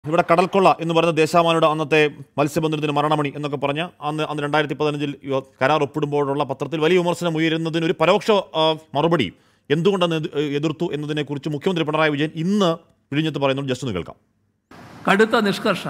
ഇവിടെ കടൽക്കൊള്ള എന്ന് പറയുന്ന ദേശാമാനയുടെ അന്നത്തെ മത്സ്യബന്ധനത്തിന് മരണമണി എന്നൊക്കെ പറഞ്ഞ് അന്ന് അന്ന് രണ്ടായിരത്തി പതിനഞ്ചിൽ കരാർ ഒപ്പിടുമ്പോഴുള്ള പത്രത്തിൽ വലിയ വിമർശനം ഉയരുന്നതിന് ഒരു പരോക്ഷ ആ, മറുപടി എന്തുകൊണ്ടെന്ന് എതി- എതിർത്തു എന്നതിനെക്കുറിച്ച് മുഖ്യമന്ത്രി പിണറായി വിജയൻ ഇന്ന് വിഴിഞ്ഞത്ത് പറയുന്നത് ജസ്റ്റ് ഒന്ന് കേൾക്കാം കടുത്ത നിഷ്കർഷ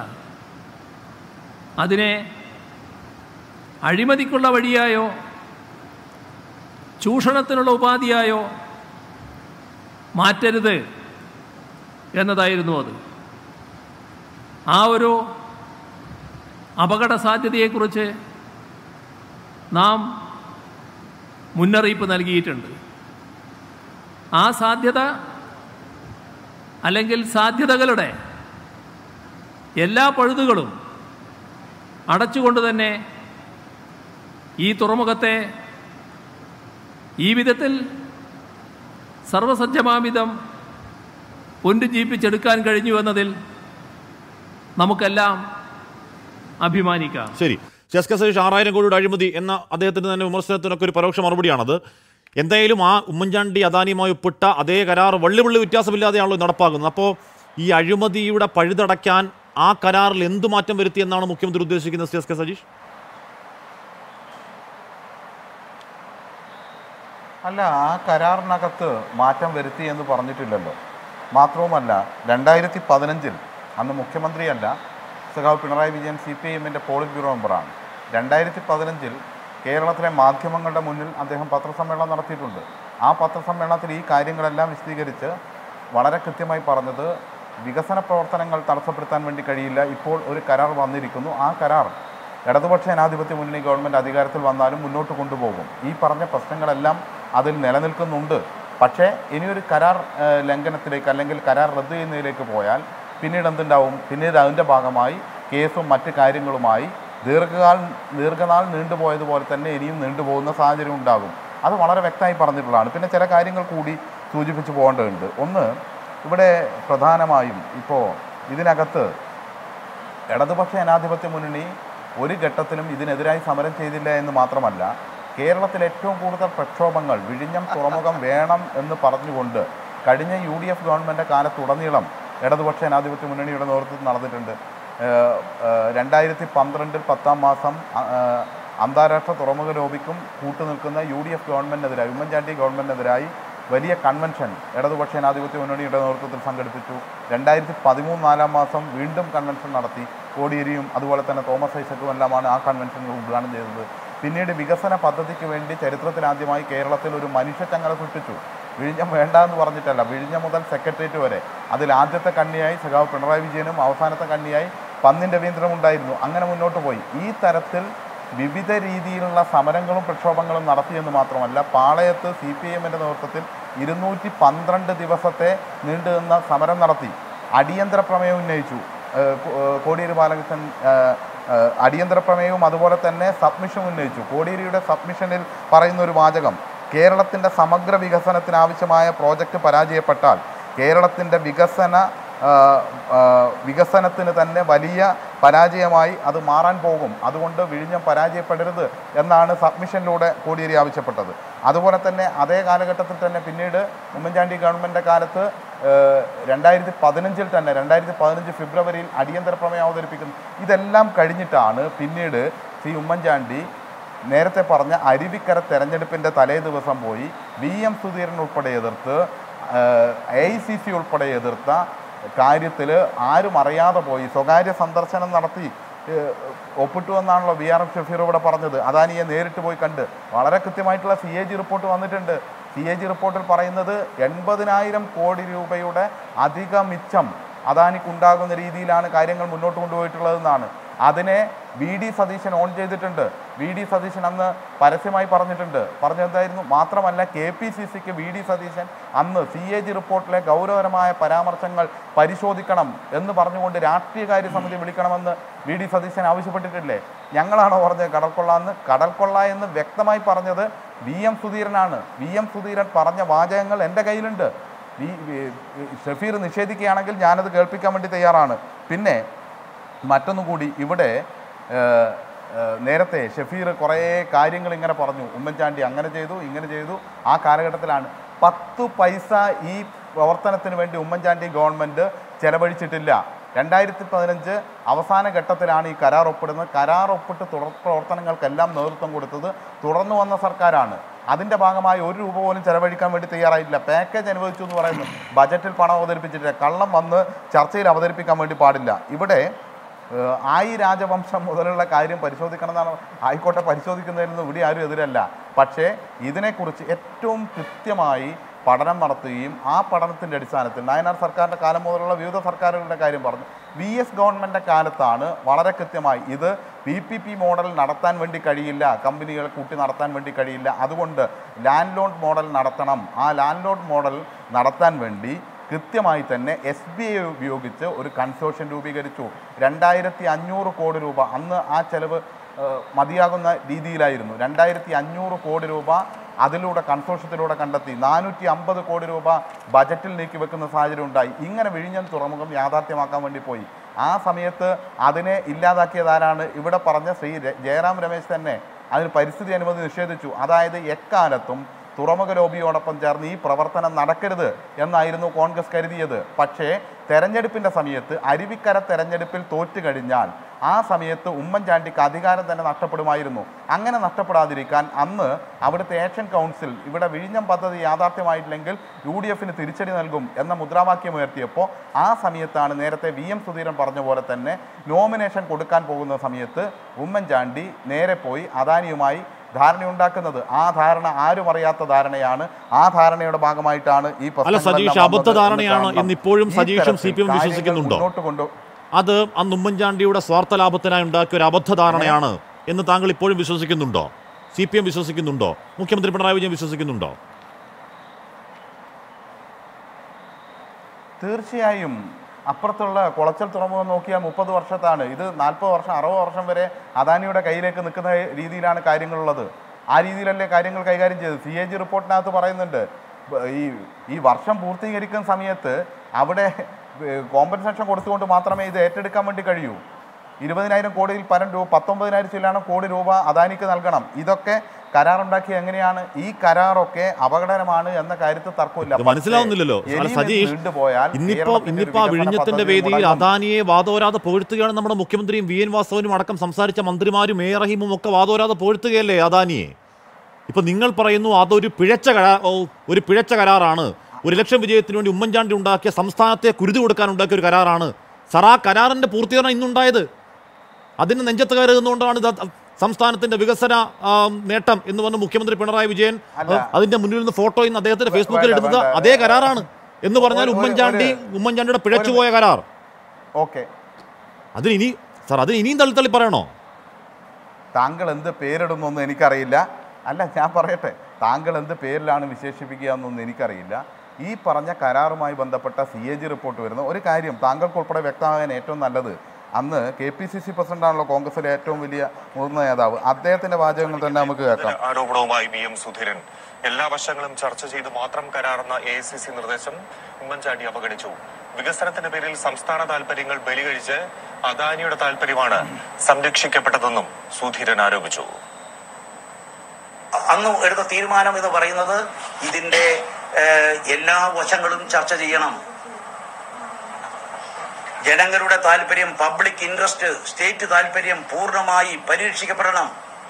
അതിനെ അഴിമതിക്കുള്ള വഴിയായോ ചൂഷണത്തിനുള്ള ഉപാധിയായോ മാറ്റരുത് എന്നതായിരുന്നു അത് ആ ഒരു അപകട സാധ്യതയെക്കുറിച്ച് നാം മുന്നറിയിപ്പ് നൽകിയിട്ടുണ്ട് ആ സാധ്യത അല്ലെങ്കിൽ സാധ്യതകളുടെ എല്ലാ പഴുതുകളും അടച്ചുകൊണ്ട് തന്നെ ഈ തുറമുഖത്തെ ഈ വിധത്തിൽ സർവസജ്ജമാവിധം പുനരുജ്ജീവിപ്പിച്ചെടുക്കാൻ കഴിഞ്ഞു എന്നതിൽ നമുക്കെല്ലാം അഭിമാനിക്കാം ശരി എസ് കെ സതീഷ് ആറായിരം കോടിയുടെ അഴിമതി എന്ന അദ്ദേഹത്തിന്റെ തന്നെ വിമർശനത്തിനൊക്കെ ഒരു പരോക്ഷ മറുപടിയാണത് എന്തായാലും ആ ഉമ്മൻചാണ്ടി അദാനിയുമായി ഒപ്പിട്ട അതേ കരാർ വള്ളി വള്ളി വ്യത്യാസമില്ലാതെയാണല്ലോ നടപ്പാക്കുന്നത് അപ്പോൾ ഈ അഴിമതിയുടെ പഴുതടയ്ക്കാൻ ആ കരാറിൽ എന്ത് മാറ്റം വരുത്തി എന്നാണ് മുഖ്യമന്ത്രി ഉദ്ദേശിക്കുന്നത് സി എസ് കെ സതീഷ് അല്ല ആ കരാറിനകത്ത് മാറ്റം വരുത്തി എന്ന് പറഞ്ഞിട്ടില്ലല്ലോ മാത്രവുമല്ല രണ്ടായിരത്തി പതിനഞ്ചിൽ അന്ന് മുഖ്യമന്ത്രിയല്ല സഖാവ് പിണറായി വിജയൻ സി പി എമ്മിൻ്റെ പോളിറ്റ് ബ്യൂറോ മെമ്പറാണ് രണ്ടായിരത്തി പതിനഞ്ചിൽ കേരളത്തിലെ മാധ്യമങ്ങളുടെ മുന്നിൽ അദ്ദേഹം പത്രസമ്മേളനം നടത്തിയിട്ടുണ്ട് ആ പത്രസമ്മേളനത്തിൽ ഈ കാര്യങ്ങളെല്ലാം വിശദീകരിച്ച് വളരെ കൃത്യമായി പറഞ്ഞത് വികസന പ്രവർത്തനങ്ങൾ തടസ്സപ്പെടുത്താൻ വേണ്ടി കഴിയില്ല ഇപ്പോൾ ഒരു കരാർ വന്നിരിക്കുന്നു ആ കരാർ ഇടതുപക്ഷ ജനാധിപത്യ മുന്നണി ഗവൺമെൻറ് അധികാരത്തിൽ വന്നാലും മുന്നോട്ട് കൊണ്ടുപോകും ഈ പറഞ്ഞ പ്രശ്നങ്ങളെല്ലാം അതിൽ നിലനിൽക്കുന്നുണ്ട് പക്ഷേ ഇനിയൊരു കരാർ ഏഹ്, ലംഘനത്തിലേക്ക് അല്ലെങ്കിൽ കരാർ റദ്ദ് ചെയ്യുന്നതിലേക്ക് പോയാൽ പിന്നീട് എന്തുണ്ടാവും പിന്നീട് അതിൻ്റെ ഭാഗമായി കേസും മറ്റ് കാര്യങ്ങളുമായി ദീർഘകാൽ ദീർഘനാൾ നീണ്ടുപോയതുപോലെ തന്നെ ഇനിയും നീണ്ടുപോകുന്ന സാഹചര്യം ഉണ്ടാകും അത് വളരെ വ്യക്തമായി പറഞ്ഞിട്ടുള്ളതാണ് പിന്നെ ചില കാര്യങ്ങൾ കൂടി സൂചിപ്പിച്ചു പോകേണ്ടതുണ്ട് ഒന്ന് ഇവിടെ പ്രധാനമായും ഇപ്പോൾ ഇതിനകത്ത് ഇടതുപക്ഷ ജനാധിപത്യ മുന്നണി ഒരു ഘട്ടത്തിലും ഇതിനെതിരായി സമരം ചെയ്തില്ല എന്ന് മാത്രമല്ല കേരളത്തിൽ ഏറ്റവും കൂടുതൽ പ്രക്ഷോഭങ്ങൾ വിഴിഞ്ഞം തുറമുഖം വേണം എന്ന് പറഞ്ഞുകൊണ്ട് കഴിഞ്ഞ യു ഡി എഫ് ഗവൺമെൻറ് കാലത്തുടനീളം ഇടതുപക്ഷ ജനാധിപത്യ മുന്നണിയുടെ നേതൃത്വത്തിൽ നടന്നിട്ടുണ്ട് ഏഹ്, ഏഹ്, രണ്ടായിരത്തി പന്ത്രണ്ടിൽ പത്താം മാസം അ- ഏഹ്, അന്താരാഷ്ട്ര തുറമുഖ ലോബിക്കും കൂട്ടുനിൽക്കുന്ന യു ഡി എഫ് ഗവൺമെൻറ്റിനെതിരായി ഉമ്മൻചാണ്ടി ഗവൺമെൻറ്റിനെതിരായി വലിയ കൺവെൻഷൻ ഇടതുപക്ഷ ജനാധിപത്യ മുന്നണിയുടെ നേതൃത്വത്തിൽ സംഘടിപ്പിച്ചു രണ്ടായിരത്തി പതിമൂന്ന് നാലാം മാസം വീണ്ടും കൺവെൻഷൻ നടത്തി കോടിയേരിയും അതുപോലെ തന്നെ തോമസ് ഐസക്കും എല്ലാമാണ് ആ കൺവെൻഷനുകൾ ഉദ്ഘാടനം ചെയ്തത് പിന്നീട് വികസന പദ്ധതിക്ക് വേണ്ടി ചരിത്രത്തിലാദ്യമായി കേരളത്തിൽ ഒരു മനുഷ്യച്ചങ്ങല സൃഷ്ടിച്ചു വിഴിഞ്ഞം വേണ്ട എന്ന് പറഞ്ഞിട്ടല്ല വിഴിഞ്ഞം മുതൽ സെക്രട്ടേറിയറ്റ് വരെ അതിൽ ആദ്യത്തെ കണ്ണിയായി സഖാവ് പിണറായി വിജയനും അവസാനത്തെ കണ്ണിയായി പന്നിൻ രവീന്ദ്രനും ഉണ്ടായിരുന്നു അങ്ങനെ മുന്നോട്ട് പോയി ഈ തരത്തിൽ വിവിധ രീതിയിലുള്ള സമരങ്ങളും പ്രക്ഷോഭങ്ങളും നടത്തിയെന്ന് മാത്രമല്ല പാളയത്ത് സി പി എമ്മിൻ്റെ നേതൃത്വത്തിൽ ഇരുന്നൂറ്റി പന്ത്രണ്ട് ദിവസത്തെ നീണ്ടുനിന്ന സമരം നടത്തി അടിയന്തര പ്രമേയം ഉന്നയിച്ചു ഏഹ് കോ- ഏഹ് കോടിയേരി ബാലകൃഷ്ണൻ ഏഹ് ഏഹ് അടിയന്തര പ്രമേയവും അതുപോലെ തന്നെ സബ്മിഷൻ ഉന്നയിച്ചു കോടിയേരിയുടെ സബ്മിഷനിൽ പറയുന്ന ഒരു വാചകം കേരളത്തിൻ്റെ സമഗ്ര വികസനത്തിന് ആവശ്യമായ പ്രോജക്റ്റ് പരാജയപ്പെട്ടാൽ കേരളത്തിൻ്റെ വികസന ആ, ആ, വികസനത്തിന് തന്നെ വലിയ പരാജയമായി അത് മാറാൻ പോകും അതുകൊണ്ട് വിഴിഞ്ഞം പരാജയപ്പെടരുത് എന്നാണ് സബ്മിഷനിലൂടെ കോടിയേരി ആവശ്യപ്പെട്ടത് അതുപോലെ തന്നെ അതേ കാലഘട്ടത്തിൽ തന്നെ പിന്നീട് ഉമ്മൻചാണ്ടി ഗവൺമെൻറ് കാലത്ത് രണ്ടായിരത്തി പതിനഞ്ചിൽ തന്നെ രണ്ടായിരത്തി പതിനഞ്ച് ഫെബ്രുവരിയിൽ അടിയന്തര പ്രമേയം അവതരിപ്പിക്കുന്നു ഇതെല്ലാം കഴിഞ്ഞിട്ടാണ് പിന്നീട് ശ്രീ ഉമ്മൻചാണ്ടി നേരത്തെ പറഞ്ഞ അരുവിക്കര തെരഞ്ഞെടുപ്പിൻ്റെ തലേ ദിവസം പോയി വി എം സുധീരൻ ഉൾപ്പെടെ എതിർത്ത് എ ഐ സി സി ഉൾപ്പെടെ എതിർത്ത കാര്യത്തിൽ ആരും അറിയാതെ പോയി സ്വകാര്യ സന്ദർശനം നടത്തി ഏഹ്, ഒപ്പിട്ടു എന്നാണല്ലോ ബി ആർ എം ഷഫീർ ഇവിടെ പറഞ്ഞത് അദാനിയെ നേരിട്ട് പോയി കണ്ട് വളരെ കൃത്യമായിട്ടുള്ള സി എ ജി റിപ്പോർട്ട് വന്നിട്ടുണ്ട് സി എ ജി റിപ്പോർട്ടിൽ പറയുന്നത് എൺപതിനായിരം കോടി രൂപയുടെ അധിക മിച്ചം അദാനിക്കുണ്ടാകുന്ന രീതിയിലാണ് കാര്യങ്ങൾ മുന്നോട്ട് കൊണ്ടുപോയിട്ടുള്ളതെന്നാണ് അതിനെ വി ഡി സതീശൻ ഓൺ ചെയ്തിട്ടുണ്ട് വി ഡി സതീശൻ അന്ന് പരസ്യമായി പറഞ്ഞിട്ടുണ്ട് പറഞ്ഞെന്തായിരുന്നു മാത്രമല്ല കെ പി സി സിക്ക് വി ഡി സതീശൻ അന്ന് സി എ ജി റിപ്പോർട്ടിലെ ഗൗരവകരമായ പരാമർശങ്ങൾ പരിശോധിക്കണം എന്ന് പറഞ്ഞുകൊണ്ട് രാഷ്ട്രീയകാര്യ സമിതി വിളിക്കണമെന്ന് വി ഡി സതീശൻ ആവശ്യപ്പെട്ടിട്ടില്ലേ ഞങ്ങളാണോ പറഞ്ഞത് കടൽക്കൊള്ള എന്ന് കടൽക്കൊള്ള എന്ന് വ്യക്തമായി പറഞ്ഞത് വി എം സുധീരനാണ് വി എം സുധീരൻ പറഞ്ഞ വാചകങ്ങൾ എൻ്റെ കയ്യിലുണ്ട് ഈ ഈ- ഷഫീർ നിഷേധിക്കുകയാണെങ്കിൽ ഞാനത് കേൾപ്പിക്കാൻ വേണ്ടി തയ്യാറാണ് പിന്നെ മറ്റൊന്നു കൂടി ഇവിടെ ഏഹ്, ഏഹ്, നേരത്തെ ഷഫീർ കുറേ കാര്യങ്ങൾ ഇങ്ങനെ പറഞ്ഞു ഉമ്മൻചാണ്ടി അങ്ങനെ ചെയ്തു ഇങ്ങനെ ചെയ്തു ആ കാലഘട്ടത്തിലാണ് പത്ത് പൈസ ഈ പ്രവർത്തനത്തിന് വേണ്ടി ഉമ്മൻചാണ്ടി ഗവൺമെൻറ് ചെലവഴിച്ചിട്ടില്ല രണ്ടായിരത്തി പതിനഞ്ച് അവസാന ഘട്ടത്തിലാണ് ഈ കരാർ ഒപ്പിടുന്നത് കരാർ ഒപ്പിട്ട് തുടർ പ്രവർത്തനങ്ങൾക്കെല്ലാം നേതൃത്വം കൊടുത്തത് തുടർന്നു വന്ന സർക്കാരാണ് അതിൻ്റെ ഭാഗമായി ഒരു രൂപ പോലും ചെലവഴിക്കാൻ വേണ്ടി തയ്യാറായിട്ടില്ല പാക്കേജ് അനുവദിച്ചു എന്ന് പറയുന്നു ബജറ്റിൽ പണം അവതരിപ്പിച്ചിട്ടില്ല കള്ളം വന്ന് ചർച്ചയിൽ അവതരിപ്പിക്കാൻ വേണ്ടി പാടില്ല ഇവിടെ ഏഹ്, ആയി രാജവംശം മുതലുള്ള കാര്യം പരിശോധിക്കണം എന്നാണ് ആയിക്കോട്ടെ പരിശോധിക്കുന്നതിനൊന്നും ഇവിടെ ആരും എതിരല്ല പക്ഷേ ഇതിനെക്കുറിച്ച് ഏറ്റവും കൃത്യമായി പഠനം നടത്തുകയും ആ പഠനത്തിൻ്റെ അടിസ്ഥാനത്തിൽ നയനാർ സർക്കാരിൻ്റെ കാലം മുതലുള്ള വിവിധ സർക്കാരുകളുടെ കാര്യം പറഞ്ഞു വി എസ് ഗവൺമെൻറ്റിൻ്റെ കാലത്താണ് വളരെ കൃത്യമായി ഇത് പി പി പി മോഡൽ നടത്താൻ വേണ്ടി കഴിയില്ല കമ്പനികളെ കൂട്ടി നടത്താൻ വേണ്ടി കഴിയില്ല അതുകൊണ്ട് ലാൻഡ് ലോഡ് മോഡൽ നടത്തണം ആ ലാൻഡ് ലോഡ് മോഡൽ നടത്താൻ വേണ്ടി കൃത്യമായി തന്നെ എസ് ബി ഐ ഉപയോഗിച്ച് ഒരു കൺസോർഷ്യം രൂപീകരിച്ചു രണ്ടായിരത്തി അഞ്ഞൂറ് കോടി രൂപ അന്ന് ആ ചെലവ് ഏഹ്, മതിയാകുന്ന രീതിയിലായിരുന്നു രണ്ടായിരത്തി അഞ്ഞൂറ് കോടി രൂപ അതിലൂടെ കൺസോർഷ്യത്തിലൂടെ കണ്ടെത്തി നാനൂറ്റി അമ്പത് കോടി രൂപ ബജറ്റിൽ നീക്കി വെക്കുന്ന സാഹചര്യം ഉണ്ടായി ഇങ്ങനെ വിഴിഞ്ഞം തുറമുഖം യാഥാർത്ഥ്യമാക്കാൻ വേണ്ടി പോയി ആ സമയത്ത് അതിനെ ഇല്ലാതാക്കിയതാരാണ് ഇവിടെ പറഞ്ഞ ശ്രീ ര- ജയറാം രമേശ് തന്നെ അതിന് പരിസ്ഥിതി അനുമതി നിഷേധിച്ചു അതായത് എക്കാലത്തും തുറമുഖ ലോബിയോടൊപ്പം ചേർന്ന് ഈ പ്രവർത്തനം നടക്കരുത് എന്നായിരുന്നു കോൺഗ്രസ് കരുതിയത് പക്ഷേ തെരഞ്ഞെടുപ്പിൻ്റെ സമയത്ത് അരുവിക്കര തെരഞ്ഞെടുപ്പിൽ തോറ്റു കഴിഞ്ഞാൽ ആ സമയത്ത് ഉമ്മൻചാണ്ടിക്ക് അധികാരം തന്നെ നഷ്ടപ്പെടുമായിരുന്നു അങ്ങനെ നഷ്ടപ്പെടാതിരിക്കാൻ അന്ന് അവിടുത്തെ ഏഷ്യൻ കൗൺസിൽ ഇവിടെ വിഴിഞ്ഞം പദ്ധതി യാഥാർത്ഥ്യമായിട്ടില്ലെങ്കിൽ യു ഡി എഫിന് തിരിച്ചടി നൽകും എന്ന മുദ്രാവാക്യം ഉയർത്തിയപ്പോൾ ആ സമയത്താണ് നേരത്തെ വി എം സുധീരൻ പറഞ്ഞ പോലെ തന്നെ നോമിനേഷൻ കൊടുക്കാൻ പോകുന്ന സമയത്ത് ഉമ്മൻചാണ്ടി നേരെ പോയി അദാനിയുമായി ധാരണയുണ്ടാക്കുന്നത് ആ ധാരണ ആരും അറിയാത്ത ധാരണയാണ് ആ ധാരണയുടെ ഭാഗമായിട്ടാണ് ഈ അല്ല പ്രശ്നങ്ങളെല്ലാം സതീഷ് വന്നത് അബദ്ധ ധാരണയാണ് എന്ന് കാണണം. എന്നിപ്പോഴും ഈ സതീഷും തരത്തിൽ സി പി എം കാര്യങ്ങൾ വിശ്വസിക്കുന്നുണ്ടോ മുന്നോട്ട് കൊണ്ടു അത് അന്ന് ഉമ്മൻചാണ്ടിയുടെ സ്വാർത്ഥ ലാഭത്തിനായി ഉണ്ടാക്കിയ ഒരു അബദ്ധ ധാരണയാണ് എന്ന് താങ്കൾ ഇപ്പോഴും വിശ്വസിക്കുന്നുണ്ടോ സി പി എം വിശ്വസിക്കുന്നുണ്ടോ മുഖ്യമന്ത്രി പിണറായി വിജയൻ വിശ്വസിക്കുന്നുണ്ടോ തീർച്ചയായും അപ്പുറത്തുള്ള കുളച്ചൽ തുറമുഖം നോക്കിയാൽ മുപ്പത് വർഷത്താണ് ഇത് നാൽപ്പത് വർഷം അറുപത് വർഷം വരെ അദാനിയുടെ കയ്യിലേക്ക് നിൽക്കുന്ന രീതിയിലാണ് കാര്യങ്ങളുള്ളത് ആ രീതിയിലല്ലേ കാര്യങ്ങൾ കൈകാര്യം ചെയ്തത് സി എ ജി റിപ്പോർട്ടിനകത്ത് പറയുന്നുണ്ട് ബ- ഈ ഈ വർഷം പൂർത്തീകരിക്കുന്ന സമയത്ത് അവിടെ കോമ്പൻസേഷൻ കൊടുത്തുകൊണ്ട് മാത്രമേ ഇത് ഏറ്റെടുക്കാൻ വേണ്ടി കഴിയൂ ഇരുപതിനായിരം കോടിയിൽ പരം രൂപ പത്തൊമ്പതിനായിരം ചില്ലാനം കോടി രൂപ അദാനിക്ക് നൽകണം ഇതൊക്കെ കരാറുണ്ടാക്കി എങ്ങനെയാണ് ഈ കരാറൊക്കെ അപകടകരമാണ് എന്ന കാര്യത്തിൽ തർക്കമില്ല ഇത് മനസ്സിലാവുന്നില്ലല്ലോ പക്ഷേ, അല്ല, ഇനിയും സതീഷ് ഇത് നീണ്ടുപോയാൽ ഇന്നിപ്പോ കേരളത്തിന്റെ ഒരു ഇന്നിപ്പോ ആ വികസന വിഴിഞ്ഞത്തിന്റെ പദ്ധതി വേദിയിൽ മുടങ്ങും. അദാനിയെ വാദോരാതെ പുകഴ്ത്തുകയാണ് നമ്മുടെ മുഖ്യമന്ത്രിയും വി എൻ വാസവനും അടക്കം സംസാരിച്ച മന്ത്രിമാരും എ റഹീമും ഒക്കെ വാദോരാതെ പുകഴ്ത്തുകയല്ലേ അദാനിയെ ഇപ്പൊ നിങ്ങൾ പറയുന്നു അതൊരു പിഴച്ച കരാ ഓ, ഒരു പിഴച്ച കരാറാണ് ഒരു ലക്ഷം വിജയത്തിന് വേണ്ടി ഉമ്മൻചാണ്ടി ഉണ്ടാക്കിയ സംസ്ഥാനത്തെ കുരുതി കൊടുക്കാൻ ഉണ്ടാക്കിയ ഒരു കരാറാണ് സർ ആ കരാറിന്റെ പൂർത്തീകരണം ഇന്നുണ്ടായത് അതിന് നെഞ്ചത്ത് കയറുന്നതുകൊണ്ടാണ് ഇത് സംസ്ഥാനത്തിന്റെ വികസന ആ, നേട്ടം എന്ന് പറഞ്ഞ് മുഖ്യമന്ത്രി പിണറായി വിജയൻ അല്ല. അതിന്റെ മുന്നിൽ നിന്ന് ഫോട്ടോ ഇന്ന് അദ്ദേഹത്തിന്റെ വേ- ഫേസ്ബുക്കിൽ വേണ്ട, എടുത്തത് വേണ്ട. അതേ കരാറാണ് എന്ന് പറഞ്ഞാൽ ഒരു- ഒരു- ഉമ്മൻചാണ്ടി ഒരു- ഉമ്മൻചാണ്ടിയുടെ പിഴച്ചുപോയ കരാർ ഓക്കെ അതിന് ഇനി സാർ അതിന് ഇനിയും തള്ളി തള്ളി പറയണോ താങ്കൾ എന്ത് പേരിടുന്നൊന്നും എനിക്കറിയില്ല അല്ല ഞാൻ പറയട്ടെ താങ്കൾ എന്ത് പേരിലാണ് വിശേഷിപ്പിക്കുക എന്നൊന്നും എനിക്കറിയില്ല ഈ പറഞ്ഞ കരാറുമായി ബന്ധപ്പെട്ട സി എ ജി റിപ്പോർട്ട് വരുന്ന ഒരു കാര്യം താങ്കൾക്കുൾപ്പെടെ വ്യക്തമാകാൻ ഏറ്റവും നല്ലത് അന്ന് കെ പി സി സി പ്രസിഡന്റാണല്ലോ കോൺഗ്രസിലെ ഏറ്റവും വലിയ മുതിർന്ന നേതാവ് അദ്ദേഹത്തിന്റെ വാചകങ്ങൾ തന്നെ നമുക്ക് കേൾക്കാം ആരോപണവുമായി വി എം സുധീരൻ എല്ലാ വശങ്ങളും ചർച്ച ചെയ്ത് മാത്രം കരാറുന്ന എ ഐ സി സി നിർദ്ദേശം ഉമ്മൻചാണ്ടി അവഗണിച്ചു വികസനത്തിന്റെ പേരിൽ സംസ്ഥാന താൽപര്യങ്ങൾ ബലികഴിച്ച് അദാനിയുടെ താൽപര്യമാണ് സംരക്ഷിക്കപ്പെട്ടതെന്നും സുധീരൻ ആരോപിച്ചു അന്ന് എടുത്ത തീരുമാനം എന്ന് പറയുന്നത് ഇതിന്റെ ഏഹ്, എല്ലാ വശങ്ങളും ചർച്ച ചെയ്യണം ജനങ്ങളുടെ താല്പര്യം പബ്ലിക് ഇൻട്രസ്റ്റ് സ്റ്റേറ്റ് താല്പര്യം പൂർണ്ണമായി പരീക്ഷിക്കപ്പെടണം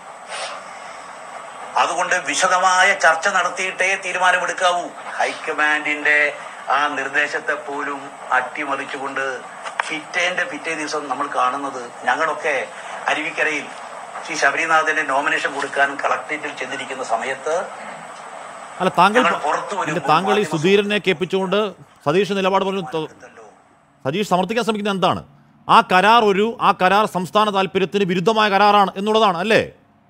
അതുകൊണ്ട് വിശദമായ ചർച്ച നടത്തിയിട്ടേ തീരുമാനമെടുക്കാവൂ ഹൈക്കമാൻഡിന്റെ ആ നിർദ്ദേശത്തെ പോലും അട്ടിമറിച്ചുകൊണ്ട് പിറ്റേന്റെ പിറ്റേ ദിവസം നമ്മൾ കാണുന്നത് ഞങ്ങളൊക്കെ അരുവിക്കരയിൽ ശ്രീ ശബരിനാഥന്റെ നോമിനേഷൻ കൊടുക്കാൻ കളക്ടറേറ്റിൽ ചെന്നിരിക്കുന്ന സമയത്ത് അല്ല താങ്കൾ ഞങ്ങൾ പുറത്തു വരുമ്പോൾ ഇല്ല, താങ്കൾ ഈ മാധ്യമ സുധീരനെ കേൾപ്പിച്ചുകൊണ്ട് സതീഷ് നിലപാട് പറഞ്ഞു ത- ഉണ്ടല്ലോ. സതീഷ് സമർത്ഥിക്കാൻ ശ്രമിക്കുന്നത് എന്താണ് ആ കരാർ ഒരു ആ കരാർ സംസ്ഥാന താല്പര്യത്തിന് വിരുദ്ധമായ കരാറാണ് എന്നുള്ളതാണ് അല്ലേ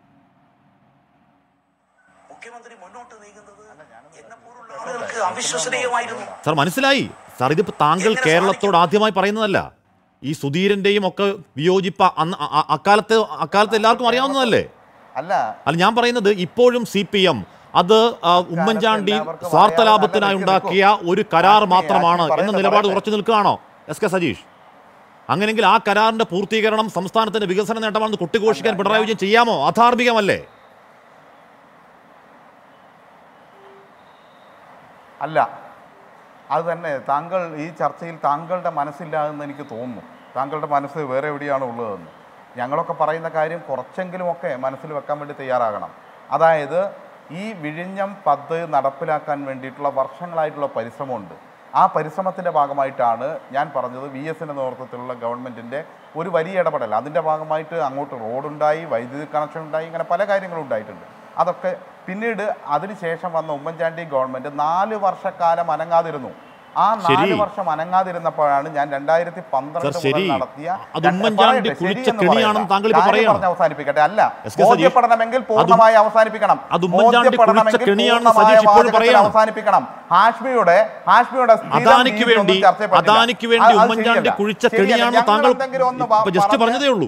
മുഖ്യമന്ത്രി മുന്നോട്ട് നീങ്ങുന്നത് എന്നെ പോലുള്ള ആളുകൾക്ക് അവിശ്വസനീയമായിരുന്നു സാർ മനസ്സിലായി സാർ ഇതിപ്പോ താങ്കൾ എങ്ങനെ കേരളത്തോട് ആദ്യമായി പറയുന്നതല്ല ഈ സുധീരന്റെയും ഒക്കെ വിയോജിപ്പ അന്ന് അ- അ- അക്കാലത്ത് അക്കാലത്ത് എല്ലാവർക്കും അറിയാവുന്നതല്ലേ അല്ല അല്ല ഞാൻ പറയുന്നത് ഇപ്പോഴും സി പി എം അത് ആ, ഉമ്മൻചാണ്ടി എല്ലാവർക്കും സ്വാർത്ഥ അറിയാവുന്ന ലാഭത്തിനായി നിലയ്ക്ക് ഉണ്ടാക്കിയ നിൽക്കൂ. ഒരു കരാർ ആത്മീയ- മാത്രമാണ് ആത്മീയ എന്ന പറയുന്നത് നിലപാട് പറയട്ടെ. ഉറച്ചു നിൽക്കുകയാണോ എസ് കെ സജീഷ് അങ്ങനെയെങ്കിൽ ആ കരാറിന്റെ പൂർത്തീകരണം സംസ്ഥാനത്തിന്റെ വികസന നേട്ടമാണെന്ന് കൊട്ടിഘോഷിക്കാൻ പിണറായി വിജയൻ ചെയ്യാമോ അധാർമികമല്ലേ അല്ല അത് തന്നെ താങ്കൾ ഈ ചർച്ചയിൽ താങ്കളുടെ മനസ്സില്ല എന്ന് എനിക്ക് തോന്നുന്നു താങ്കളുടെ മനസ്സ് വേറെ എവിടെയാണ് ഉള്ളതെന്ന് ഞങ്ങളൊക്കെ പറയുന്ന കാര്യം കുറച്ചെങ്കിലുമൊക്കെ മനസ്സിൽ വെക്കാൻ വേണ്ടി തയ്യാറാകണം അതായത് ഈ വിഴിഞ്ഞം പദ്ധതി നടപ്പിലാക്കാൻ വേണ്ടിയിട്ടുള്ള വർഷങ്ങളായിട്ടുള്ള പരിശ്രമമുണ്ട് ആ പരിശ്രമത്തിൻ്റെ ഭാഗമായിട്ടാണ് ഞാൻ പറഞ്ഞത് വി എസിൻ്റെ നേതൃത്വത്തിലുള്ള ഗവൺമെൻറ്റിൻ്റെ ഒരു വലിയ ഇടപെടൽ അതിൻ്റെ ഭാഗമായിട്ട് അങ്ങോട്ട് റോഡുണ്ടായി വൈദ്യുതി കണക്ഷൻ ഉണ്ടായി ഇങ്ങനെ പല കാര്യങ്ങളും ഉണ്ടായിട്ടുണ്ട് അതൊക്കെ പിന്നീട് അതിനുശേഷം വന്ന ഉമ്മൻചാണ്ടി ഗവൺമെൻറ് നാല് വർഷക്കാലം അനങ്ങാതിരുന്നു ആ നാല് ശരി. വർഷം അനങ്ങാതിരുന്നപ്പോഴാണ് ഞാൻ രണ്ടായിരത്തി പന്ത്രണ്ട് സർ, ശരി. മുതൽ നടത്തിയ അത് രണ്ട് ഉമ്മൻചാണ്ടി പറയട്ടെ, ശരി കുഴിച്ച എന്ന് കെണിയാണെന്ന് പറയണ്ട. താങ്കൾ ഇപ്പോൾ കാര്യം പറയുകയാണ്. പറഞ്ഞ് അവസാനിപ്പിക്കട്ടെ അല്ല എസ് കെ സതീഷ്, ബോധ്യപ്പെടണമെങ്കിൽ പൂർണ്ണമായി അവസാനിപ്പിക്കണം അത് ഉമ്മൻചാണ്ടി ബോധ്യപ്പെടണമെങ്കിൽ കുഴിച്ച കെണിയാണെന്ന് പൂർണ്ണമായ സതീഷ് ഇപ്പോഴും വാചകത്തിൽ പറയുകയാണ്. അവസാനിപ്പിക്കണം ഹാഷ്മിയുടെ ഹാഷ്മിയുടെ സ്ഥിരം അദാനിക്ക് രീതിയൊന്നും വേണ്ടി ചർച്ചയിൽ അദാനിക്ക് പറ്റില്ല. വേണ്ടി അത് ഉമ്മൻചാണ്ടി ശരിയല്ല. കുഴിച്ച ശരിയല്ല. കെണിയാണെന്ന് ഞങ്ങൾ താങ്കൾ എന്തെങ്കിലും ഒന്ന് പ- ഇപ്പൊ ജസ്റ്റ് പറഞ്ഞ് പറഞ്ഞതേ ഉള്ളൂ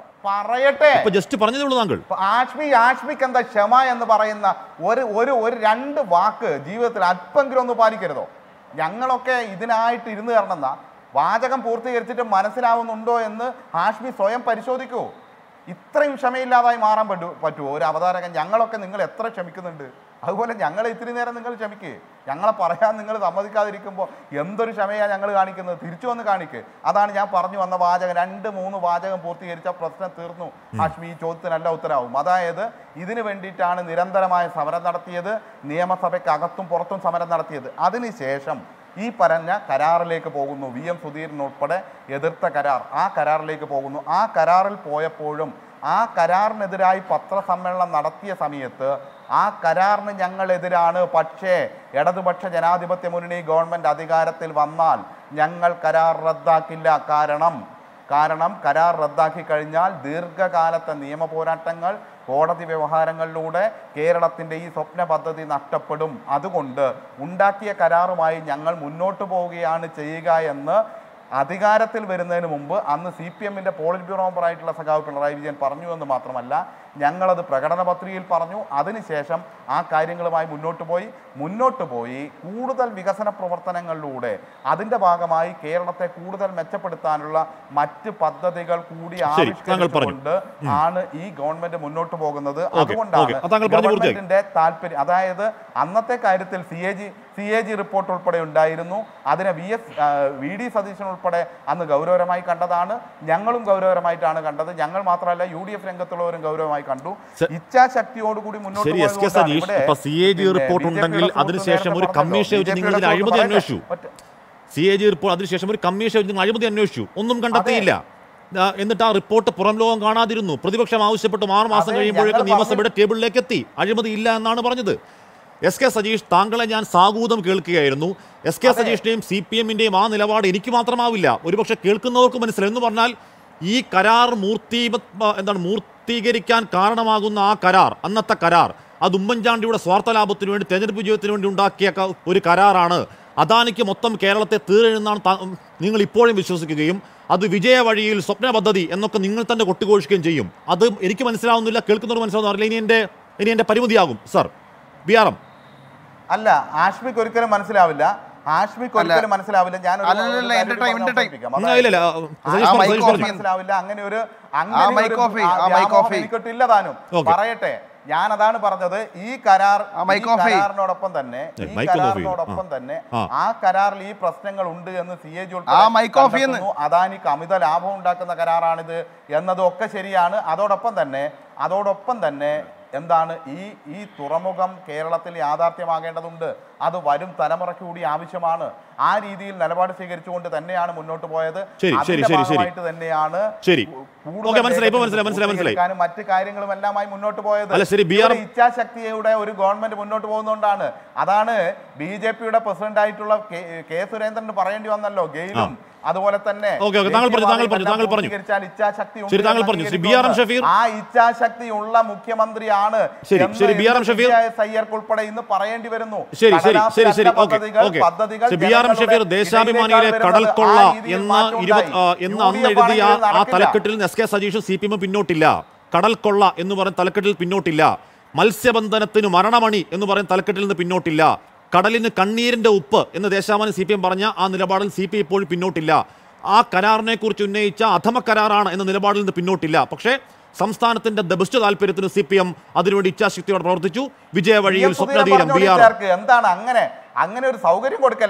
പറയട്ടെ ഇപ്പൊ ജസ്റ്റ് പറഞ്ഞതേ ഉള്ളൂ താങ്കൾ ഇപ്പൊ ആഷ്മി ആഷ്മിക്ക് എന്താ ക്ഷമ എന്ന് പറയുന്ന ഒരു ഒരു ഒരു രണ്ട് വാക്ക് ജീവിതത്തിൽ അല്പെങ്കിലും ഒന്ന് പാലിക്കരുതോ ഞങ്ങളൊക്കെ ഇതിനായിട്ട് ഇരുന്ന് തരണമെന്ന വാചകം പൂർത്തീകരിച്ചിട്ട് മനസ്സിലാവുന്നുണ്ടോ എന്ന് ആഷ്മി സ്വയം പരിശോധിക്കൂ ഇത്രയും ക്ഷമയില്ലാതായി മാറാൻ പറ്റൂ പറ്റുമോ ഒരു അവതാരകൻ ഞങ്ങളൊക്കെ നിങ്ങൾ എത്ര ക്ഷമിക്കുന്നുണ്ട് അതുപോലെ ഞങ്ങളെ ഇത്തിരി നേരം നിങ്ങൾ ക്ഷമിക്ക് ഞങ്ങളെ പറയാൻ നിങ്ങൾ സമ്മതിക്കാതിരിക്കുമ്പോൾ എന്തൊരു ക്ഷമയാണ് ഞങ്ങൾ കാണിക്കുന്നത് തിരിച്ചു വന്ന് കാണിക്ക് അതാണ് ഞാൻ പറഞ്ഞു വന്ന വാചകം രണ്ട് മൂന്ന് വാചകം പൂർത്തീകരിച്ച പ്രശ്നം തീർന്നു ഹാഷ്മി ഈ ചോദ്യത്തിനല്ല ഉത്തരവും അതായത് ഇതിനു വേണ്ടിയിട്ടാണ് നിരന്തരമായ സമരം നടത്തിയത് നിയമസഭയ്ക്ക് അകത്തും പുറത്തും സമരം നടത്തിയത് അതിനുശേഷം ഈ പറഞ്ഞ കരാറിലേക്ക് പോകുന്നു വി എം സുധീരൻ ഉൾപ്പെടെ എതിർത്ത കരാർ ആ കരാറിലേക്ക് പോകുന്നു ആ കരാറിൽ പോയപ്പോഴും ആ കരാറിനെതിരായി പത്രസമ്മേളനം നടത്തിയ സമയത്ത് ആ കരാറിന് ഞങ്ങളെതിരാണ് പക്ഷേ ഇടതുപക്ഷ ജനാധിപത്യ മുന്നണി ഗവൺമെൻറ് അധികാരത്തിൽ വന്നാൽ ഞങ്ങൾ കരാർ റദ്ദാക്കില്ല കാരണം കാരണം കരാർ റദ്ദാക്കി കഴിഞ്ഞാൽ ദീർഘകാലത്തെ നിയമ പോരാട്ടങ്ങൾ കോടതി വ്യവഹാരങ്ങളിലൂടെ കേരളത്തിൻ്റെ ഈ സ്വപ്ന പദ്ധതി നഷ്ടപ്പെടും അതുകൊണ്ട് ഉണ്ടാക്കിയ കരാറുമായി ഞങ്ങൾ മുന്നോട്ട് പോവുകയാണ് ചെയ്യുക എന്ന് അധികാരത്തിൽ വരുന്നതിന് മുമ്പ് അന്ന് സി പി എമ്മിൻ്റെ പോളിറ്റ് ബ്യൂറോ മെമ്പറായിട്ടുള്ള സഖാവ് പിണറായി വിജയൻ പറഞ്ഞു എന്ന് മാത്രമല്ല ഞങ്ങളത് പ്രകടന പത്രികയിൽ പറഞ്ഞു അതിനുശേഷം ആ കാര്യങ്ങളുമായി മുന്നോട്ട് പോയി മുന്നോട്ട് പോയി കൂടുതൽ വികസന പ്രവർത്തനങ്ങളിലൂടെ അതിൻ്റെ ഭാഗമായി കേരളത്തെ കൂടുതൽ മെച്ചപ്പെടുത്താനുള്ള മറ്റ് പദ്ധതികൾ കൂടി ശരി, താങ്കൾ പറഞ്ഞു. ആവിഷ്കരിച്ചുകൊണ്ട് ആണ് ഈ ഗവൺമെന്റ് മുന്നോട്ട് പോകുന്നത് ഓക്കേ, അതുകൊണ്ടാണ് ഓക്കേ. അത് താങ്കൾ പറഞ്ഞു പൂർത്തിയാക്കി. ഗവൺമെന്റിന്റെ താല്പര്യം അതായത് അന്നത്തെ കാര്യത്തിൽ C A G C A G report ഉൾപ്പെടെ ഉണ്ടായിരുന്നു അതിനെ V S V D Satheesan ഉൾപ്പെടെ അന്ന് ഗൗരവമായി കണ്ടതാണ് ഞങ്ങളും ഗൗരവമായിട്ടാണ് കണ്ടത് ഞങ്ങൾ മാത്രമല്ല യു ഡി എഫ് രംഗത്തുള്ളവരും ഗൗരവമായി കണ്ടു സെ- ഇച്ഛാശക്തിയോടുകൂടി മുന്നോട്ട് ശരി എസ് കെ പോയതുകൊണ്ടാണ് സതീഷ് ഇവിടെ അപ്പൊ സി എ ജി പിന്നെ റിപ്പോർട്ട് BJP യുടെ ഉണ്ടെങ്കിൽ സുഹൃത്ത് അതിനുശേഷം ഒരു നേരത്തെ കമ്മീഷൻ പറഞ്ഞല്ലോ. വെച്ച് നിങ്ങൾ BJP യുടെ ഇതിൽ അഴിമതി സുഹൃത്ത് അന്വേഷിച്ചു പറയട്ടെ. സി എ ജി റിപ്പോർട്ട് അതിനുശേഷം ഒരു കമ്മീഷൻ വെച്ച് നിങ്ങൾ അഴിമതി അന്വേഷിച്ചു ഒന്നും കണ്ടെത്തിയില്ല ദാ, എന്നിട്ട് ആ റിപ്പോർട്ട് പുറം ലോകം കാണാതിരുന്നു പ്രതിപക്ഷം ആവശ്യപ്പെട്ടു ആറ് മാസം അതെ, കഴിയുമ്പോഴേക്കും ഞങ്ങൾ നിയമസഭയുടെ ടേബിളിലേക്ക് എത്തി അഴിമതി ഇല്ല എന്നാണ് പറഞ്ഞത് എസ് കെ സതീഷ് താങ്കളെ ഞാൻ സാഗൂതം കേൾക്കുകയായിരുന്നു എസ് കെ അതെ. സതീഷിന്റെയും സി പി എമ്മിന്റെയും ആ നിലപാട് എനിക്ക് മാത്രമാവില്ല ഒരുപക്ഷെ കേൾക്കുന്നവർക്ക് മനസ്സിലായി എന്ന് പറഞ്ഞാൽ ഈ കരാർ മൂർത്തി എന്താണ് മൂർത്തീകരിക്കാൻ കാരണമാകുന്ന ആ കരാർ അന്നത്തെ കരാർ അത് ഉമ്മൻചാണ്ടിയുടെ സ്വാർത്ഥ ലാഭത്തിന് വേണ്ടി തെരഞ്ഞെടുപ്പ് വിജയത്തിന് വേണ്ടി ഉണ്ടാക്കിയ ക- ഒരു കരാറാണ് അദാനിക്ക് മൊത്തം കേരളത്തെ തീരെഴുന്നാണ് താ- നിങ്ങൾ ഇപ്പോഴും വിശ്വസിക്കുകയും അത് വിജയ വഴിയിൽ സ്വപ്ന പദ്ധതി എന്നൊക്കെ നിങ്ങൾ തന്നെ കൊട്ടിഘോഷിക്കുകയും ചെയ്യും അത് എനിക്ക് മനസ്സിലാവുന്നില്ല കേൾക്കുന്നവർ മനസ്സിലാവുന്നില്ല ഇനി എൻ്റെ ഇനി എൻ്റെ പരിമിതിയാകും സർ ബി ആർ എം അല്ല ആഷ്മിക്ക് ഒരിക്കലും മനസ്സിലാവില്ല ആഷ്മിക്ക് ഒരിക്കലും മനസ്സിലാവില്ല ഞാൻ ഒരു- അല്ലല്ലല്ല, ഒരു കാര്യം എന്റെ കൂടി time, എന്റെ പറഞ്ഞ് time. അവസാനിപ്പിക്കാം. ഇല്ല ഇല്ല അതായത് ആ, സതീഷ് ആ പറഞ്ഞു, mic സതീഷ് off പറഞ്ഞു. ചെയ്യ്. മനസ്സിലാവില്ല അങ്ങനെ ഒരു ആ അങ്ങനെ mic ഒരു off ചെയ്യ്, ആ mic വ്യാമോഹം off ചെയ്യ്. എനിക്കൊട്ടില്ല താനും Okay. പറയട്ടെ ഞാൻ അതാണ് പറഞ്ഞത് ഈ കരാർ ആ mic ഈ off ചെയ്യ്. കരാറിനോടൊപ്പം തന്നെ ഏ, ഈ mic ഒന്ന് off ചെയ്യ്. കരാറിനോടൊപ്പം ആ. തന്നെ ആ. ആ കരാറിൽ ഈ പ്രശ്നങ്ങൾ ഉണ്ട് എന്ന് സി എ ജി ആ mic off ചെയ്യുന്നു. അദാനിക്ക് അമിത ലാഭം ഉണ്ടാക്കുന്ന കരാറാണിത് എന്നതും ഒക്കെ ശരിയാണ് അതോടൊപ്പം തന്നെ അതോടൊപ്പം തന്നെ എന്താണ് ഈ ഈ തുറമുഖം കേരളത്തിൽ യാഥാർത്ഥ്യമാകേണ്ടതുണ്ട് അത് വരും തലമുറയ്ക്ക് കൂടി ആവശ്യമാണ് ആ രീതിയിൽ നിലപാട് സ്വീകരിച്ചുകൊണ്ട് തന്നെയാണ് മുന്നോട്ട് പോയത് ശരി, ശരി, അതിന്റെ ശരി, ശരി. ഭാഗമായിട്ട് തന്നെയാണ് ശരി. കൂടുതൽ ഓക്കേ, മനസ്സിലായി, ഇപ്പോ വേഗത്തിൽ മനസ്സിലായി, മനസ്സിലായി, മനസ്സിലായി. പൂർത്തീകരിക്കാനും മറ്റ് കാര്യങ്ങളും എല്ലാമായി മുന്നോട്ട് പോയത് അല്ല, ശരി, ബി ആർ- ഇവിടെ ഇച്ഛാശക്തിയുടെ ഒരു ഗവൺമെന്റ് മുന്നോട്ട് പോകുന്നതുകൊണ്ടാണ് അതാണ് ബി ജെ പിയുടെ പ്രസിഡന്റ് ആയിട്ടുള്ള കെ കെ സുരേന്ദ്രന് പറയേണ്ടി വന്നല്ലോ ഗെയിലും അതുപോലെ തന്നെ ഓക്കേ, ഓക്കേ, താങ്കൾ പറഞ്ഞു, താങ്കൾ പറഞ്ഞു, താങ്കൾ പറഞ്ഞു. പൂർത്തീകരിച്ചാൽ ഇച്ഛാശക്തി ഉണ്ട് ശരി, താങ്കൾ എന്ന് പറഞ്ഞു. Shri B R M Shafeer. ആ ഇച്ഛാശക്തി ഉള്ള മുഖ്യമന്ത്രിയാണ് ശരി, എന്ന് ശരി, ബി ആർ എം ഇന്ന് ഷഫീർ. വിജയ സയ്യർക്ക് ഉൾപ്പെടെ ഇന്ന് പറയേണ്ടി വരുന്നു ശരി ശരി ശരി ശരി കടലാസിലല്ല ഓക്കെ പദ്ധതികൾ, ഓക്കെ പദ്ധതികൾ Shri B R M Shafeer ജനങ്ങളുടെ ദേശാഭിമാനിയിലെ ഇതിലേക്കാണ് കടൽക്കൊള്ള വരുന്നത്. ആ രീതിയിൽ എന്ന മാറ്റം ഇരുപത് ആ, ഉണ്ടായി. എന്ന് യു അന്ന് ഡി എഫ് എഴുതിയ ആണെങ്കിൽ ആ നടക്കില്ല. തലക്കെട്ടിൽ നിന്ന് എസ് കെ സതീഷും സി പി എമ്മും പിന്നോട്ടില്ല കടൽക്കൊള്ള എന്ന് പറയുന്ന തലക്കെട്ടിൽ പിന്നോട്ടില്ല മത്സ്യബന്ധനത്തിന് മരണമണി എന്ന് പറയുന്ന തലക്കെട്ടിൽ നിന്ന് പിന്നോട്ടില്ല കടലിന് കണ്ണീരിന്റെ ഉപ്പ് എന്ന് ദേശാഭിമാനി സി പി എം പറഞ്ഞ ആ നിലപാടിൽ സി പി ഇപ്പോഴും പിന്നോട്ടില്ല ആ കരാറിനെ കുറിച്ച് ഉന്നയിച്ച അധമ കരാറാണ് എന്ന നിലപാടിൽ നിന്ന് പിന്നോട്ടില്ല പക്ഷേ സംസ്ഥാനത്തിന്റെ ബെസ്റ്റ് താല്പര്യത്തിന് സി പി എം അതിനുവേണ്ടി ഇച്ഛാശക്തിയോടെ പ്രവർത്തിച്ചു വിജയ വഴിയിൽ വി എം സുധീരൻ സ്വപ്നതീരം ബി പറഞ്ഞോളൂ ആർ ചേർക്ക്. എന്താണ് അങ്ങനെ അങ്ങനെ ഒരു സൗകര്യം കൊടുക്കല്ലേ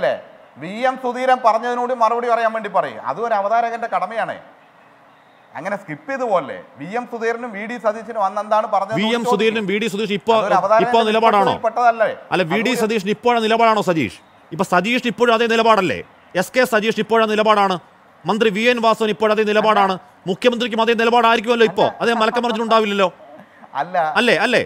വി എം സുധീരൻ പറഞ്ഞതിനോട് മറുപടി പറയാൻ വേണ്ടി പറയും അതും ഒരു അവതാരകന്റെ കടമയാണ് അങ്ങനെ സ്കിപ്പ് ചെയ്ത് പോലെ വി എം സുധീരനും വി ഡി സതീശനും അന്ന് എന്താണ് പറഞ്ഞത് വി എം സുധീരനും വി ഡി സതീഷ് ഇപ്പോ അതൊരു അവതാരകന്റെ ഇപ്പോ നിലപാടാണോ പെട്ടതല്ലേ അല്ല വി ഡി സതീഷിന് ഇപ്പോഴാണ് നിലപാടാണോ സതീഷ് ഇപ്പൊ സതീഷ് ഇപ്പോഴും അതേ നിലപാടല്ലേ എസ് കെ സതീഷ് ഇപ്പോഴാണ് നിലപാടാണ് മന്ത്രി വി എൻ വാസവൻ ഇപ്പോഴും അതേ നിലപാടാണ് മുഖ്യമന്ത്രിക്കും അതേ നിലപാടായിരിക്കുമല്ലോ ഇപ്പോ അതേ മലക്കമറിച്ചിട്ടുണ്ടാവില്ലല്ലോ അല്ല അല്ലേ അല്ലേ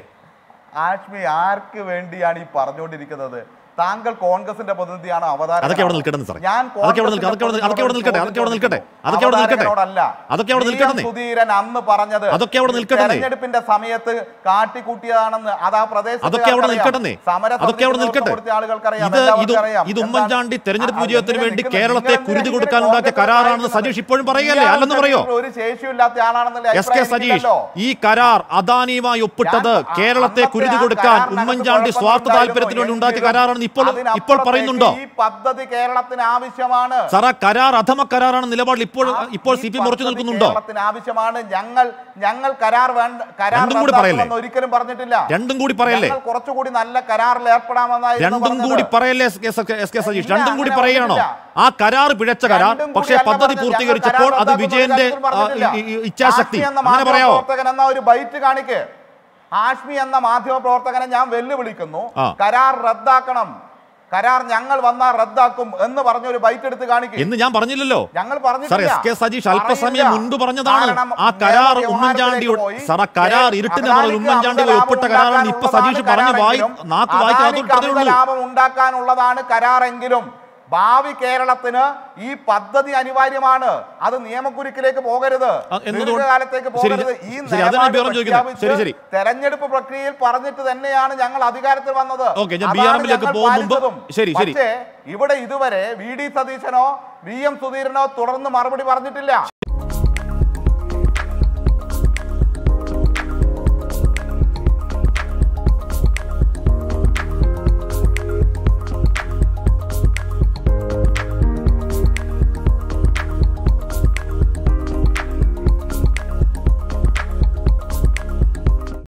ആഷ്മി ആർക്ക് വേണ്ടിയാണ് ഈ പറഞ്ഞുകൊണ്ടിരിക്കുന്നത് താങ്കൾ കോൺഗ്രസിന്റെ പ്രതിനിധിയാണ് അവതാരം അതൊക്കെ അവിടെ നിൽക്കട്ടെ സാറേ. ഞാൻ അതൊക്കെ അവിടെ നിൽക്കട്ടെ, അതൊക്കെ അവിടെ നിൽക്കട്ടെ, അതൊക്കെ അവിടെ നിൽക്കട്ടെ, അതൊക്കെ അവിടെ നിൽക്കട്ടെ, അതൊക്കെ അവിടെ നിൽക്കട്ടെ. അവതാരകനോടല്ല. അതൊക്കെ അവിടെ വി. എം. നിൽക്കട്ടെ. സുധീരൻ അന്ന് പറഞ്ഞത് അതൊക്കെ അവിടെ നിൽക്കട്ടെ. തെരഞ്ഞെടുപ്പിന്റെ സമയത്ത് കാട്ടിക്കൂട്ടിയതാണെന്ന് അത് ആ പ്രദേശത്ത് അതൊക്കെ അവിടെ നിൽക്കട്ടെ അതൊക്കെ അവിടെ നിൽക്കട്ടെ ഇത് ഇത് ഇത് ഉമ്മൻചാണ്ടി തെരഞ്ഞെടുപ്പ് വിജയത്തിന് വേണ്ടി കേരളത്തെ കുരുതി കൊടുക്കാൻ ഉണ്ടാക്കിയ കരാറാണെന്ന് സതീഷ് ഇപ്പോഴും പറയുകയല്ലേ അല്ലെന്ന് പറയോ ഒരു ശേഷിയില്ലാത്ത ആളാണെന്നല്ലേ എസ് കെ അഭിപ്രായം സതീഷ് എനിക്കില്ലല്ലോ. ഈ കരാർ അദാനിയുമായി ഒപ്പിട്ടത് ഞാൻ- കേരളത്തെ അന്നത്തെ കുരുതി ആ കൊടുക്കാൻ കരാറിനകത്ത് ഉമ്മൻചാണ്ടി കുഴപ്പമൊന്നും സ്വാർത്ഥ താല്പര്യത്തിന് വേണ്ടി ഉണ്ടായിരുന്നു. ഉണ്ടാക്കിയ കരാറാണെന്ന് ഇപ്പോൾ അതിനപ്പുറത്തേക്ക് ഇപ്പോൾ പറയുന്നുണ്ടോ ഈ പദ്ധതി കേരളത്തിന് ആവശ്യമാണ് സാറ കരാർ അധമ കരാറാണ് നിലപാടിൽ ഇപ്പോൾ ആ, ഇപ്പോൾ ഈ സി പി മുറച്ചു പദ്ധതി നിൽക്കുന്നുണ്ടോ കേരളത്തിന് ആവശ്യമാണ് ഞങ്ങൾ ഞങ്ങൾ കരാർ വേണ്ട കരാർ രണ്ടും കൂടി പറയല്ലേ? റദ്ദാക്കുമെന്ന് ഒരിക്കലും പറഞ്ഞിട്ടില്ല രണ്ടും കൂടി പറയല്ലേ ഞങ്ങൾ കുറച്ചുകൂടി നല്ല കരാറിൽ ഏർപ്പെടാമെന്നായിരുന്നു രണ്ടും പറഞ്ഞത്. കൂടി പറയല്ലേ S K- S K Satheesh ഇല്ല, രണ്ടും കൂടി അങ്ങനെ പറയുകയാണോ പറഞ്ഞിട്ടില്ല. ആ കരാർ പിഴച്ച കരാർ രണ്ടും കൂടി പക്ഷേ അല്ല പദ്ധതി പറഞ്ഞത്. പൂർത്തീകരിച്ചപ്പോൾ ഞങ്ങൾ അത് കരാർ വിജയന്റെ റദ്ദാക്കുമെന്ന് ആ, പറഞ്ഞിട്ടില്ല. ഈ- ഈ- ഇച്ഛാശക്തി ഹാഷ്മി എന്ന അങ്ങനെ പറയാമോ മാധ്യമപ്രവർത്തകൻ എന്ന ഒരു ബൈറ്റ് കാണിക്ക് ഹാഷ്മി എന്ന മാധ്യമ പ്രവർത്തകനെ ഞാൻ വെല്ലുവിളിക്കുന്നു ആ. കരാർ റദ്ദാക്കണം കരാർ ഞങ്ങൾ വന്നാൽ റദ്ദാക്കും എന്ന് പറഞ്ഞ ഒരു ബൈറ്റ് എടുത്ത് കാണിക്കും എന്ന് ഞാൻ പറഞ്ഞില്ലല്ലോ ഞങ്ങൾ സാർ പറഞ്ഞിട്ടില്ല എസ് കെ സതീഷ് അല്പസമയം പറയില്ല. മുൻപ് പറഞ്ഞതാണ് കാരണം ആ കരാർ നിയമ ഉമ്മൻചാണ്ടി വ്യവഹാരത്തിലേക്ക് പോയി. സാർ ആ കരാർ ഇരുട്ടിന് മറവിൽ അദാനിക്ക് ഉമ്മൻചാണ്ടി അമിത ലാഭം ഒപ്പിട്ട കരാറാണ് ഇപ്പൊ സതീഷ് പറഞ്ഞു വായി ഉണ്ടാക്കാനുള്ളതാണ് നാക്ക് വായിക്കാതെ അദാനിക്ക് അമിത ഉള്ളൂ ലാഭം ഉണ്ടാക്കാനുള്ളതാണ് കരാറെങ്കിലും ഭാവി കേരളത്തിന് ഈ പദ്ധതി അനിവാര്യമാണ് അത് നിയമക്കുരുക്കിലേക്ക് പോകരുത് ആ, എന്തുകൊണ്ട്? ദീർഘകാലത്തേക്ക് ശരി, പോകരുത് ഈ ശരി, അതിനാണ് നിലപാട് ബിആറും ചോദിക്കുന്നത്. പ്രഖ്യാപിച്ച് ശരി, ശരി. തെരഞ്ഞെടുപ്പ് പ്രക്രിയയിൽ പറഞ്ഞിട്ട് തന്നെയാണ് ഞങ്ങൾ അധികാരത്തിൽ വന്നത് ഓക്കേ, ഞാൻ അതാണ് ബിആർഎമ്മിലേക്ക് ഞങ്ങൾ പോകും മുമ്പ് പാലിച്ചതും. ശരി, ശരി. പക്ഷേ ഇവിടെ ഇതുവരെ വി ഡി സതീശനോ വി എം സുധീരനോ തുടർന്ന് മറുപടി പറഞ്ഞിട്ടില്ല